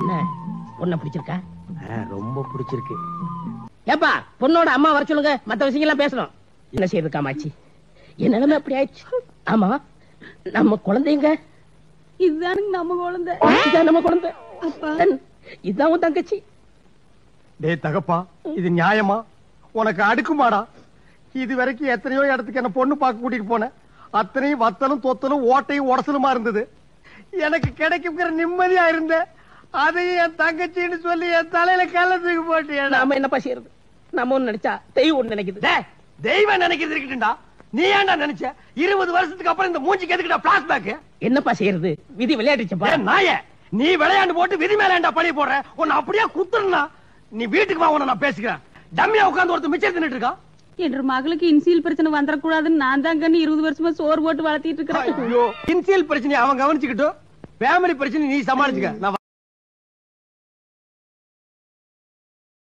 என்ன பொண்ணை பிடிச்சிருக்கா ரொம்ப பிடிச்சிருக்கு ஏப்பா பொண்ணோட அம்மா வர சொல்லுங்க மத்த விஷயங்கள்லாம் பேசணும் என்ன செய்யுது காமாட்சி என் நிலைமை அப்படி ஆயிடுச்சு ஆமா நம்ம குழந்தைங்க இதுதானுங்க நம்ம குழந்தை இதான் நம்ம குழந்தை அப்பா தன்- இதான் உன் தங்கச்சி டேய் தகப்பா இது நியாயமா உனக்கு அடுக்குமாடா இது வரைக்கும் எத்தனையோ இடத்துக்கு என்ன பொண்ணு பார்க்க கூட்டிட்டு போனேன் அத்தனையும் வத்தலும் தொத்தலும் ஓட்டையும் உடசலுமா இருந்தது எனக்கு கிடைக்குங்கிற நிம்மதியா இருந்தேன் அதையும் என் தங்கச்சின்னு சொல்லி என் தலையில கள்ளத்துக்கு போட்டியா நாம என்னப்பா செய்யறது நம்ம ஒண்ணு நினைச்சா தெய்வம் ஒண்ணு நினைக்குது தெய்வம் நினைக்கிறது இருக்கட்டும்டா நீ ஏன்டா நினைச்ச இருபது வருஷத்துக்கு அப்புறம் இந்த மூஞ்சிக்கு எதுக்குடா பிளாஷ்பேக் என்னப்பா செய்யறது விதி விளையாடுச்சப்பா நாய நீ விளையாண்டு போட்டு விதி மேல ஏன்டா பழி போடுற உன்னை அப்படியே குத்துறா நீ வீட்டுக்கு வா உன்னை நான் பேசிக்கிறேன் டம்மியா உட்கார்ந்து ஒருத்தர் மிச்சம் தின்னுட்டு இருக்கா என்ற மகளுக்கு இன்சியல் பிரச்சனை வந்துடக்கூடாதுன்னு நான் தான் கண்ணு இருபது வருஷமா சோறு போட்டு வளர்த்திட்டு இருக்கிறேன் ஐயோ இன்சியல் பிரச்சனை அவன் கவனிச்சுக்கிட்டோம் ஃபேமிலி பிரச்சனை நீ சமாளிச்சுக்க நான்